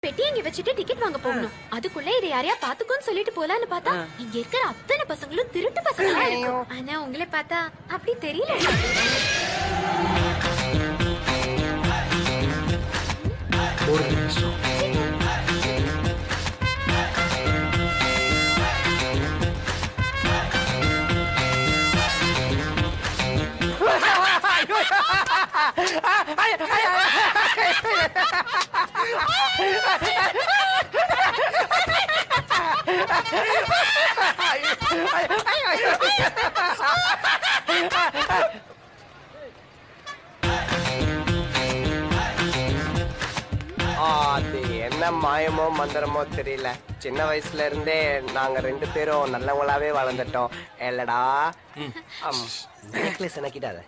பெட்டி இங்க வச்சுட்டு டிக்கெட் வாங்க போகணும் அதுக்குள்ள இதை யாரையா பாத்துக்கோன்னு சொல்லிட்டு போலான்னு பார்த்தா இங்க இருக்கிற அத்தனை பசங்களும் திருட்டு பசங்களா இருக்கும் ஆனா உங்களை பார்த்தா அப்படி தெரியல ஒரு நிமிஷம் அது என்ன மாயமோ மந்திரமோ தெரியல சின்ன வயசுல இருந்தே நாங்க ரெண்டு பேரும் நல்லவங்களாவே வளர்ந்துட்டோம் இல்லடா நெக்லஸ் எனக்கிட்டாத